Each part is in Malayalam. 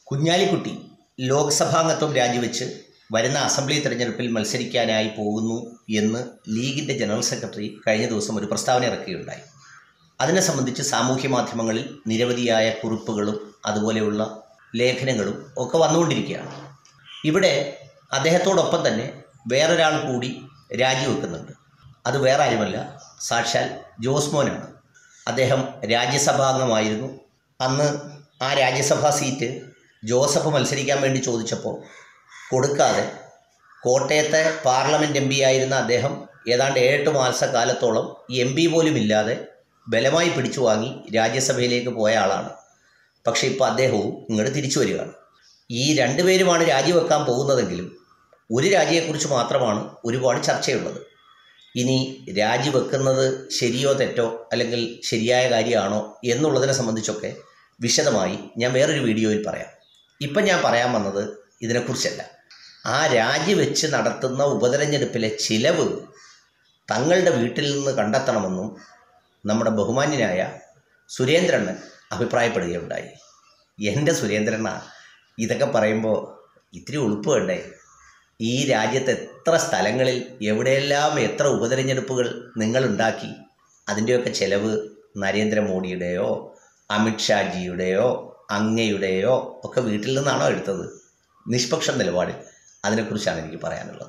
കുഞ്ഞാലിക്കുട്ടി ലോക്സഭാംഗത്വം രാജിവെച്ച് വരുന്ന അസംബ്ലി തെരഞ്ഞെടുപ്പിൽ മത്സരിക്കാനായി പോകുന്നു എന്ന് ലീഗിൻ്റെ ജനറൽ സെക്രട്ടറി കഴിഞ്ഞ ദിവസം ഒരു പ്രസ്താവന ഇറക്കുകയുണ്ടായി അതിനെ സംബന്ധിച്ച് സാമൂഹ്യ മാധ്യമങ്ങളിൽ നിരവധിയായ കുറിപ്പുകളും അതുപോലെയുള്ള ലേഖനങ്ങളും ഒക്കെ വന്നുകൊണ്ടിരിക്കുകയാണ് ഇവിടെ അദ്ദേഹത്തോടൊപ്പം തന്നെ വേറൊരാൾ കൂടി രാജിവെക്കുന്നുണ്ട് അത് വേറെ ആരുമല്ല സാക്ഷാൽ ജോസ്മോനാണ് അദ്ദേഹം രാജ്യസഭാംഗമായിരുന്നു അന്ന് ആ രാജ്യസഭാ സീറ്റ് ജോസഫ് മത്സരിക്കാൻ വേണ്ടി ചോദിച്ചപ്പോൾ കൊടുക്കാതെ കോട്ടയത്തെ പാർലമെൻറ്റ് എം പി ആയിരുന്ന അദ്ദേഹം ഏതാണ്ട് ഏഴെട്ട് മാസക്കാലത്തോളം എം പി പോലും ഇല്ലാതെ ബലമായി പിടിച്ചു വാങ്ങി രാജ്യസഭയിലേക്ക് പോയ ആളാണ് പക്ഷേ ഇപ്പോൾ അദ്ദേഹവും ഇങ്ങോട്ട് തിരിച്ചു വരികയാണ് ഈ രണ്ടുപേരുമാണ് രാജിവെക്കാൻ പോകുന്നതെങ്കിലും ഒരു രാജിയെക്കുറിച്ച് മാത്രമാണ് ഒരുപാട് ചർച്ചയുള്ളത് ഇനി രാജിവെക്കുന്നത് ശരിയോ തെറ്റോ അല്ലെങ്കിൽ ശരിയായ കാര്യമാണോ എന്നുള്ളതിനെ സംബന്ധിച്ചൊക്കെ വിശദമായി ഞാൻ വേറൊരു വീഡിയോയിൽ പറയാം ഇപ്പം ഞാൻ പറയാൻ വന്നത് ഇതിനെക്കുറിച്ചല്ല ആ രാജിവെച്ച് നടത്തുന്ന ഉപതെരഞ്ഞെടുപ്പിലെ ചിലവ് തങ്ങളുടെ വീട്ടിൽ നിന്ന് കണ്ടെത്തണമെന്നും നമ്മുടെ ബഹുമാന്യനായ സുരേന്ദ്രണ്ണൻ അഭിപ്രായപ്പെടുകയുണ്ടായി എൻ്റെ സുരേന്ദ്രണ്ണ ഇതൊക്കെ പറയുമ്പോൾ ഇത്തിരി ഉളുപ്പ് വേണ്ടേ ഈ രാജ്യത്ത് എത്ര സ്ഥലങ്ങളിൽ എവിടെയെല്ലാം എത്ര ഉപതെരഞ്ഞെടുപ്പുകൾ നിങ്ങളുണ്ടാക്കി അതിൻ്റെയൊക്കെ ചെലവ് നരേന്ദ്രമോദിയുടെയോ അമിത്ഷാജിയുടെയോ അങ്ങയുടെയോ ഒക്കെ വീട്ടിൽ നിന്നാണോ എടുത്തത് നിഷ്പക്ഷ നിലപാടിൽ അതിനെക്കുറിച്ചാണ് എനിക്ക് പറയാനുള്ളത്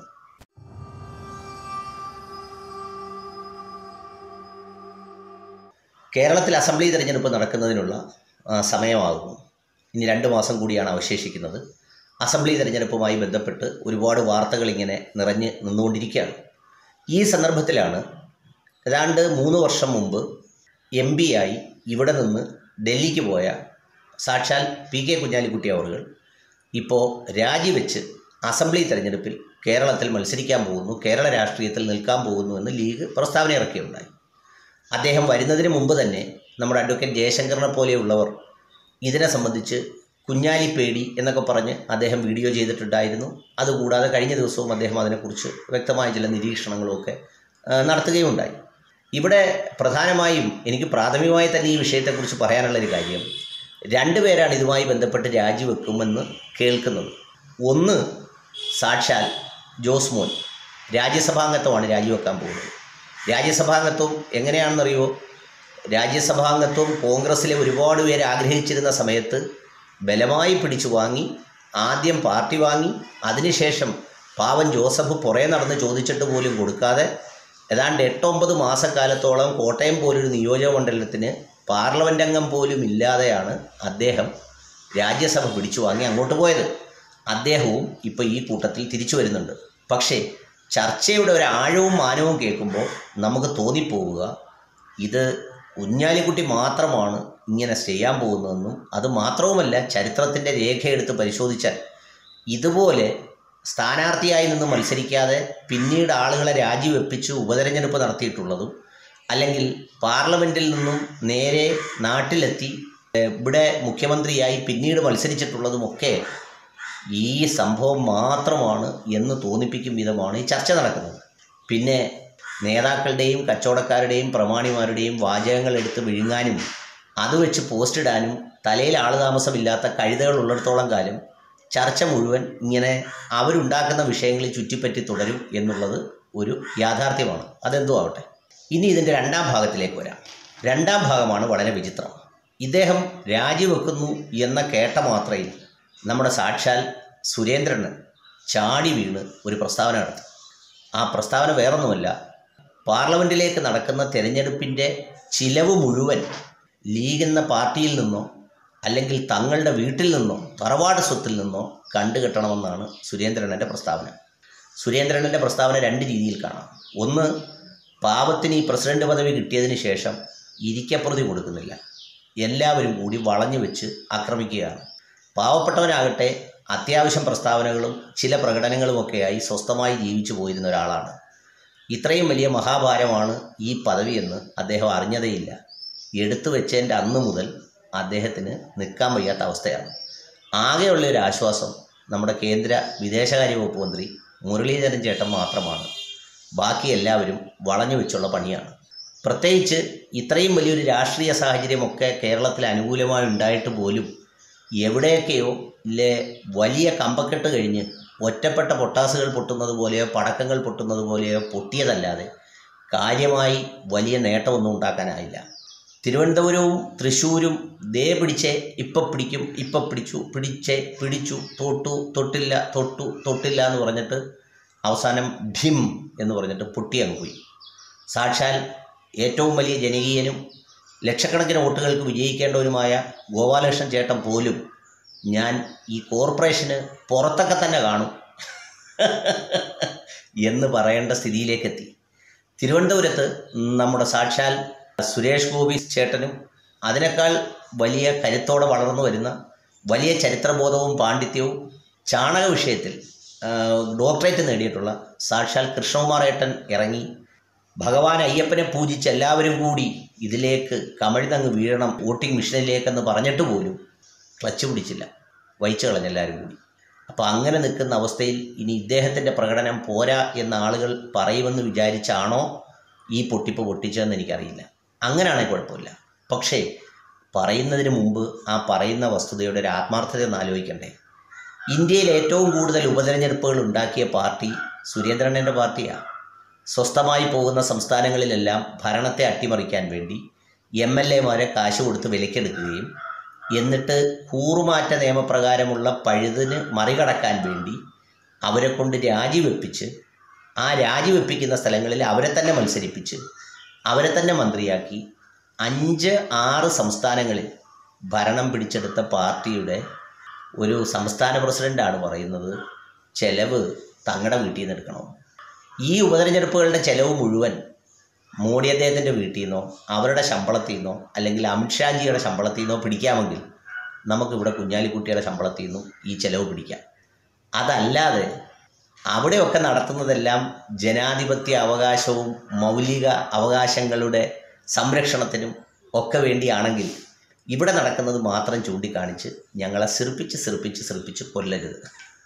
കേരളത്തിൽ അസംബ്ലി തിരഞ്ഞെടുപ്പ് നടക്കുന്നതിനുള്ള ആ, സമയമാകുന്നു ഇനി രണ്ട് മാസം കൂടിയാണ് അവശേഷിക്കുന്നത് അസംബ്ലി തിരഞ്ഞെടുപ്പുമായി ബന്ധപ്പെട്ട് ഒരുപാട് വാർത്തകൾ ഇങ്ങനെ നിറഞ്ഞ് നിന്നുകൊണ്ടിരിക്കുകയാണ് ഈ സന്ദർഭത്തിലാണ് ഏതാണ്ട് മൂന്ന് വർഷം മുമ്പ് എം പി ആയി ഇവിടെ നിന്ന് ഡൽഹിക്ക് പോയ സാക്ഷാൽ പി കെ കുഞ്ഞാലിക്കുട്ടി അവറുകൾ ഇപ്പോൾ രാജിവെച്ച് അസംബ്ലി തെരഞ്ഞെടുപ്പിൽ കേരളത്തിൽ മത്സരിക്കാൻ പോകുന്നു കേരള രാഷ്ട്രീയത്തിൽ നിൽക്കാൻ പോകുന്നു എന്ന് ലീഗ് പ്രസ്താവന ഇറക്കിയുണ്ടായി അദ്ദേഹം വരുന്നതിന് മുമ്പ് തന്നെ നമ്മുടെ അഡ്വക്കേറ്റ് ജയശങ്കറിനെ പോലെയുള്ളവർ ഇതിനെ സംബന്ധിച്ച് കുഞ്ഞാലിപ്പേടി എന്നൊക്കെ പറഞ്ഞ് അദ്ദേഹം വീഡിയോ ചെയ്തിട്ടുണ്ടായിരുന്നു അതുകൂടാതെ കഴിഞ്ഞ ദിവസവും അദ്ദേഹം അതിനെക്കുറിച്ച് വ്യക്തമായ ചില നിരീക്ഷണങ്ങളുമൊക്കെ ആ, നടത്തുകയുണ്ടായി ഇവിടെ പ്രധാനമായും എനിക്ക് പ്രാഥമികമായി തന്നെ ഈ വിഷയത്തെക്കുറിച്ച് പറയാനുള്ളൊരു കാര്യം രണ്ടുപേരാണ് ഇതുമായി ബന്ധപ്പെട്ട് രാജിവെക്കുമെന്ന് കേൾക്കുന്നത് ഒന്ന് സാക്ഷാൽ ജോസ് മോൻ രാജ്യസഭാംഗത്വമാണ് രാജിവെക്കാൻ പോകുന്നത് രാജ്യസഭാംഗത്വം എങ്ങനെയാണെന്നറിയുമോ രാജ്യസഭാംഗത്വം കോൺഗ്രസ്സിലെ ഒരുപാട് പേര് ആഗ്രഹിച്ചിരുന്ന സമയത്ത് ബലമായി പിടിച്ചു വാങ്ങി ആദ്യം പാർട്ടി വാങ്ങി അതിനുശേഷം പാവൻ ജോസഫ് പുറേ നടന്ന് ചോദിച്ചിട്ട് പോലും കൊടുക്കാതെ ഏതാണ്ട് എട്ടൊമ്പത് മാസക്കാലത്തോളം കോട്ടയം പോലൊരു നിയോജക മണ്ഡലത്തിന് പാർലമെൻ്റ് അംഗം പോലും ഇല്ലാതെയാണ് അദ്ദേഹം രാജ്യസഭ പിടിച്ചു വാങ്ങി അങ്ങോട്ട് പോയത് അദ്ദേഹവും ഇപ്പോൾ ഈ കൂട്ടത്തിൽ തിരിച്ചു വരുന്നുണ്ട് പക്ഷേ ചർച്ചയുടെ ഒരു ആഴവും മാനവും കേൾക്കുമ്പോൾ നമുക്ക് തോന്നിപ്പോവുക ഇത് കുഞ്ഞാലിക്കുട്ടി മാത്രമാണ് ഇങ്ങനെ ചെയ്യാൻ പോകുന്നതെന്നും അത് മാത്രവുമല്ല ചരിത്രത്തിൻ്റെ രേഖയെടുത്ത് പരിശോധിച്ചാൽ ഇതുപോലെ സ്ഥാനാർത്ഥിയായി നിന്ന് മത്സരിക്കാതെ പിന്നീട് ആളുകളെ രാജിവെപ്പിച്ച് ഉപതെരഞ്ഞെടുപ്പ് നടത്തിയിട്ടുള്ളതും അല്ലെങ്കിൽ പാർലമെൻറ്റിൽ നിന്നും നേരെ നാട്ടിലെത്തി ഏഹ്, ഇവിടെ മുഖ്യമന്ത്രിയായി പിന്നീട് മത്സരിച്ചിട്ടുള്ളതുമൊക്കെ ഈ സംഭവം മാത്രമാണ് എന്ന് തോന്നിപ്പിക്കും വിധമാണ് ഈ ചർച്ച നടക്കുന്നത് പിന്നെ നേതാക്കളുടെയും കച്ചവടക്കാരുടെയും പ്രമാണിമാരുടെയും വാചകങ്ങൾ എടുത്ത് വിഴുങ്ങാനും അത് വെച്ച് പോസ്റ്റ് ഇടാനും തലയിൽ ആളുതാമസമില്ലാത്ത കഴുതകൾ ഉള്ളിടത്തോളം കാലം ചർച്ച മുഴുവൻ ഇങ്ങനെ അവരുണ്ടാക്കുന്ന വിഷയങ്ങളിൽ ചുറ്റിപ്പറ്റി തുടരും എന്നുള്ളത് ഒരു യാഥാർത്ഥ്യമാണ് അതെന്തോ ആവട്ടെ ഇനി ഇതിൻ്റെ രണ്ടാം ഭാഗത്തിലേക്ക് വരാം രണ്ടാം ഭാഗമാണ് വളരെ വിചിത്രം ഇദ്ദേഹം രാജിവെക്കുന്നു എന്ന കേട്ട മാത്രയിൽ നമ്മുടെ സാക്ഷാൽ സുരേന്ദ്രന് ചാടി വീണ് ഒരു പ്രസ്താവന നടത്തി ആ പ്രസ്താവന വേറൊന്നുമല്ല പാർലമെൻറ്റിലേക്ക് നടക്കുന്ന തെരഞ്ഞെടുപ്പിൻ്റെ ചിലവ് മുഴുവൻ ലീഗ് എന്ന പാർട്ടിയിൽ നിന്നോ അല്ലെങ്കിൽ തങ്ങളുടെ വീട്ടിൽ നിന്നോ തറവാട് സ്വത്തിൽ നിന്നോ കണ്ടുകെട്ടണമെന്നാണ് സുരേന്ദ്രനൻ്റെ പ്രസ്താവന സുരേന്ദ്രനൻ്റെ പ്രസ്താവന രണ്ട് രീതിയിൽ കാണാം ഒന്ന് പാവത്തിന് ഈ പ്രസിഡന്റ് പദവി കിട്ടിയതിന് ശേഷം ഇരിക്കപ്രതി കൊടുക്കുന്നില്ല എല്ലാവരും കൂടി വളഞ്ഞു വെച്ച് ആക്രമിക്കുകയാണ് പാവപ്പെട്ടവനാകട്ടെ അത്യാവശ്യം പ്രസ്താവനകളും ചില പ്രകടനങ്ങളുമൊക്കെയായി സ്വസ്ഥമായി ജീവിച്ചു പോയിരുന്ന ഒരാളാണ് ഇത്രയും വലിയ മഹാഭാരമാണ് ഈ പദവിയെന്ന് അദ്ദേഹം അറിഞ്ഞതേയില്ല എടുത്തു വെച്ചതിൻ്റെ അന്ന് മുതൽ അദ്ദേഹത്തിന് നിൽക്കാൻ വയ്യാത്ത അവസ്ഥയാണ് ആകെയുള്ള ഒരു ആശ്വാസം നമ്മുടെ കേന്ദ്ര വിദേശകാര്യ വകുപ്പ് മന്ത്രി മുരളീധരൻ ചേട്ടൻ മാത്രമാണ് ബാക്കി എല്ലാവരും വളഞ്ഞു വെച്ചുള്ള പണിയാണ് പ്രത്യേകിച്ച് ഇത്രയും വലിയൊരു രാഷ്ട്രീയ സാഹചര്യമൊക്കെ കേരളത്തിൽ അനുകൂലമായി ഉണ്ടായിട്ട് പോലും എവിടെയൊക്കെയോ ഇല്ലേ വലിയ കമ്പക്കെട്ട് കഴിഞ്ഞ് ഒറ്റപ്പെട്ട പൊട്ടാസുകൾ പൊട്ടുന്നത് പോലെയോ പടക്കങ്ങൾ പൊട്ടുന്നത് പോലെയോ പൊട്ടിയതല്ലാതെ കാര്യമായി വലിയ നേട്ടമൊന്നും ഉണ്ടാക്കാനായില്ല തിരുവനന്തപുരവും തൃശ്ശൂരും ദേ പിടിച്ചേ ഇപ്പം പിടിക്കും ഇപ്പം പിടിച്ചു പിടിച്ചേ പിടിച്ചു തൊട്ടു തൊട്ടില്ല തൊട്ടു തൊട്ടില്ല എന്ന് പറഞ്ഞിട്ട് അവസാനം ഭിം എന്ന് പറഞ്ഞിട്ട് പൊട്ടി അങ്ങ് പോയി സാക്ഷാൽ ഏറ്റവും വലിയ ജനകീയനും ലക്ഷക്കണക്കിന് വോട്ടുകൾക്ക് വിജയിക്കേണ്ടവരുമായ ഗോപാലകൃഷ്ണൻ ചേട്ടൻ പോലും ഞാൻ ഈ കോർപ്പറേഷന് പുറത്തൊക്കെ തന്നെ കാണും എന്ന് പറയേണ്ട സ്ഥിതിയിലേക്കെത്തി തിരുവനന്തപുരത്ത് നമ്മുടെ സാക്ഷാൽ സുരേഷ് ഗോപി ചേട്ടനും അതിനേക്കാൾ വലിയ കരുത്തോടെ വളർന്നു വരുന്ന വലിയ ചരിത്രബോധവും പാണ്ഡിത്യവും ചാണക വിഷയത്തിൽ ആ, ഡോക്ടറേറ്റ് നേടിയിട്ടുള്ള സാക്ഷാൽ കൃഷ്ണകുമാർ ഏട്ടൻ ഇറങ്ങി ഭഗവാൻ അയ്യപ്പനെ പൂജിച്ച് എല്ലാവരും കൂടി ഇതിലേക്ക് കമഴ്ന്നങ്ങ് വീഴണം വോട്ടിംഗ് മിഷനിലേക്കെന്ന് പറഞ്ഞിട്ട് പോലും ക്ലച്ച് പിടിച്ചില്ല വഹിച്ചു കളഞ്ഞ എല്ലാവരും കൂടി അപ്പോൾ അങ്ങനെ നിൽക്കുന്ന അവസ്ഥയിൽ ഇനി ഇദ്ദേഹത്തിൻ്റെ പ്രകടനം പോരാ എന്ന് ആളുകൾ പറയുമെന്ന് വിചാരിച്ചാണോ ഈ പൊട്ടിപ്പ് പൊട്ടിച്ചതെന്ന് എനിക്കറിയില്ല അങ്ങനെയാണെങ്കിൽ കുഴപ്പമില്ല പക്ഷേ പറയുന്നതിന് മുമ്പ് ആ പറയുന്ന വസ്തുതയുടെ ഒരു ആത്മാർത്ഥത ഒന്ന് ആലോചിക്കണ്ടേ ഇന്ത്യയിൽ ഏറ്റവും കൂടുതൽ ഉപതെരഞ്ഞെടുപ്പുകൾ ഉണ്ടാക്കിയ പാർട്ടി സുരേന്ദ്രനൻ്റെ പാർട്ടിയാണ് സ്വസ്ഥമായി പോകുന്ന സംസ്ഥാനങ്ങളിലെല്ലാം ഭരണത്തെ അട്ടിമറിക്കാൻ വേണ്ടി എം എൽ എമാരെ കാശ് കൊടുത്ത് വിലക്കെടുക്കുകയും എന്നിട്ട് കൂറുമാറ്റ നിയമപ്രകാരമുള്ള പഴുതിന് മറികടക്കാൻ വേണ്ടി അവരെ കൊണ്ട് രാജിവെപ്പിച്ച് ആ രാജിവെപ്പിക്കുന്ന സ്ഥലങ്ങളിൽ അവരെ തന്നെ മത്സരിപ്പിച്ച് അവരെ തന്നെ മന്ത്രിയാക്കി അഞ്ച് ആറ് സംസ്ഥാനങ്ങളിൽ ഭരണം പിടിച്ചെടുത്ത പാർട്ടിയുടെ ഒരു സംസ്ഥാന പ്രസിഡൻ്റാണ് പറയുന്നത് ചെലവ് തങ്ങളുടെ വീട്ടിൽ നിന്ന് എടുക്കണം ഈ ഉപതെരഞ്ഞെടുപ്പുകളുടെ ചെലവ് മുഴുവൻ മോഡി അദ്ദേഹത്തിൻ്റെ വീട്ടിൽ നിന്നോ അവരുടെ ശമ്പളത്തിൽ നിന്നോ അല്ലെങ്കിൽ അമിത്ഷാജിയുടെ ശമ്പളത്തിൽ നിന്നോ പിടിക്കാമെങ്കിൽ നമുക്കിവിടെ കുഞ്ഞാലിക്കുട്ടിയുടെ ശമ്പളത്തിൽ നിന്നും ഈ ചെലവ് പിടിക്കാം അതല്ലാതെ അവിടെയൊക്കെ നടത്തുന്നതെല്ലാം ജനാധിപത്യ അവകാശവും മൗലിക അവകാശങ്ങളുടെ സംരക്ഷണത്തിനും ഒക്കെ വേണ്ടിയാണെങ്കിൽ ഇവിടെ നടക്കുന്നത് മാത്രം ചൂണ്ടിക്കാണിച്ച് ഞങ്ങളെ സിർപ്പിച്ച് സിർപ്പിച്ച് സിർപ്പിച്ച് കൊല്ലരുത്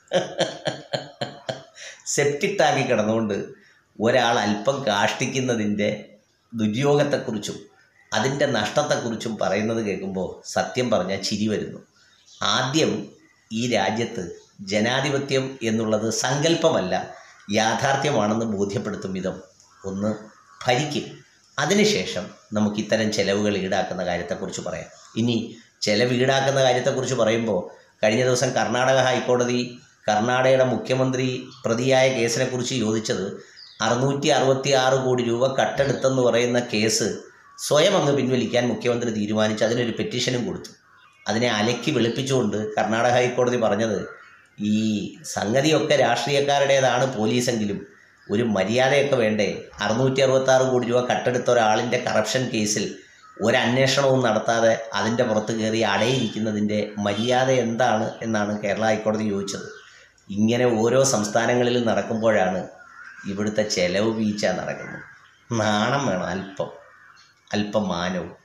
സെപ്റ്റിക് ടാങ്കിൽ കിടന്നുകൊണ്ട് ഒരാൾ അല്പം കാഷ്ടിക്കുന്നതിൻ്റെ ദുര്യോഗത്തെക്കുറിച്ചും അതിൻ്റെ നഷ്ടത്തെക്കുറിച്ചും പറയുന്നത് കേൾക്കുമ്പോൾ സത്യം പറഞ്ഞാൽ ചിരി വരുന്നു ആദ്യം ഈ രാജ്യത്ത് ജനാധിപത്യം എന്നുള്ളത് സങ്കല്പമല്ല യാഥാർത്ഥ്യമാണെന്ന് ബോധ്യപ്പെടുത്തും വിധം ഒന്ന് ഭരിക്കും അതിനുശേഷം നമുക്ക് ഇത്തരം ചെലവുകൾ ഈടാക്കുന്ന കാര്യത്തെക്കുറിച്ച് പറയാം ഇനി ചെലവ് ഈടാക്കുന്ന കാര്യത്തെക്കുറിച്ച് പറയുമ്പോൾ കഴിഞ്ഞ ദിവസം കർണാടക ഹൈക്കോടതി കർണാടകയുടെ മുഖ്യമന്ത്രി പ്രതിയായ കേസിനെക്കുറിച്ച് ചോദിച്ചത് അറുന്നൂറ്റി അറുപത്തി ആറ് കോടി രൂപ കട്ടെടുത്തെന്ന് പറയുന്ന കേസ് സ്വയം അങ്ങ് പിൻവലിക്കാൻ മുഖ്യമന്ത്രി തീരുമാനിച്ച് അതിനൊരു പെറ്റീഷനും കൊടുത്തു അതിനെ അലക്കി വെളുപ്പിച്ചുകൊണ്ട് കർണാടക ഹൈക്കോടതി പറഞ്ഞത് ഈ സംഗതിയൊക്കെ രാഷ്ട്രീയക്കാരുടേതാണ് പോലീസെങ്കിലും ഒരു മര്യാദയൊക്കെ വേണ്ടേ അറുന്നൂറ്റി അറുപത്താറ് കോടി രൂപ കട്ടെടുത്ത ഒരാളിൻ്റെ കറപ്ഷൻ കേസിൽ ഒരന്വേഷണവും നടത്താതെ അതിൻ്റെ പുറത്ത് കയറി അടയിരിക്കുന്നതിൻ്റെ മര്യാദ എന്താണ് എന്നാണ് കേരള ഹൈക്കോടതി ചോദിച്ചത് ഇങ്ങനെ ഓരോ സംസ്ഥാനങ്ങളിലും നടക്കുമ്പോഴാണ് ഇവിടുത്തെ ചെലവ് വീഴ്ച നടക്കുന്നത് നാണം വേണം അല്പം അല്പം മാനവും